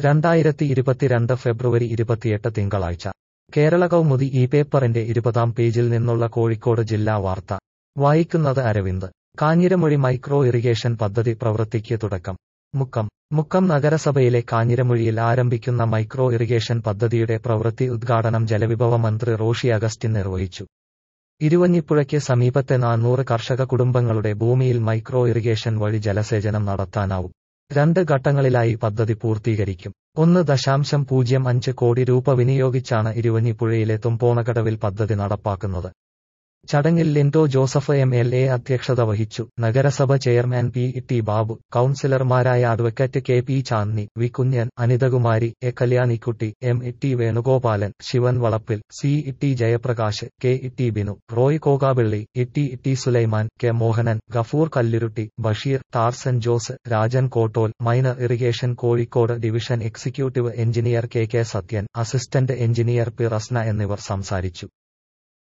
രണ്ടായിരത്തി ഇരുപത്തിരണ്ട് ഫെബ്രുവരി ഇരുപത്തിയെട്ട് തിങ്കളാഴ്ച കേരള കൗമുദി ഈ പേപ്പറിന്റെ ഇരുപതാം പേജിൽ നിന്നുള്ള കോഴിക്കോട് ജില്ലാ വാർത്ത വായിക്കുന്നത് അരവിന്ദ് കാഞ്ഞിരമൊഴി മൈക്രോ ഇറിഗേഷൻ പദ്ധതി പ്രവൃത്തിക്ക് തുടക്കം മുക്കം മുക്കം നഗരസഭയിലെ കാഞ്ഞിരമൊഴിയിൽ ആരംഭിക്കുന്ന മൈക്രോ ഇറിഗേഷൻ പദ്ധതിയുടെ പ്രവൃത്തി ഉദ്ഘാടനം ജലവിഭവ മന്ത്രി റോഷി അഗസ്റ്റിൻ നിർവഹിച്ചു ഇരുവഞ്ഞിപ്പുഴയ്ക്ക് സമീപത്തെ നാനൂറ് കർഷക കുടുംബങ്ങളുടെ ഭൂമിയിൽ മൈക്രോ ഇറിഗേഷൻ വഴി ജലസേചനം നടത്താനാവും രണ്ട് ഘട്ടങ്ങളിലായി പദ്ധതി പൂർത്തീകരിക്കും ഒന്ന് ദശാംശം പൂജ്യം അഞ്ച് കോടി രൂപ വിനിയോഗിച്ചാണ് ഇരുവഞ്ഞിപ്പുഴയിലെ തുമ്പോണകടവിൽ പദ്ധതി നടപ്പാക്കുന്നത് ചടങ്ങിൽ Lindo Joseph M L A അധ്യക്ഷത വഹിച്ചു നഗരസഭ ചെയർമാൻ പി ടി ബാബു കൌൺസിലർമാരായ advocate K P Chandy V Kunjan Anithakumari A Kalyanikutty M T Venugopalan Sivan Valappil C T Jayaprakash K T Binu Roy Kokkappilly T T Sulaiman K Mohanan Gafoor Kalluruti Basheer Tarzan Jose Rajan Kottol minor irrigation Kozhikode division executive engineer K K Sathyan assistant engineer P Rasna എന്നിവർ സംസാരിച്ചു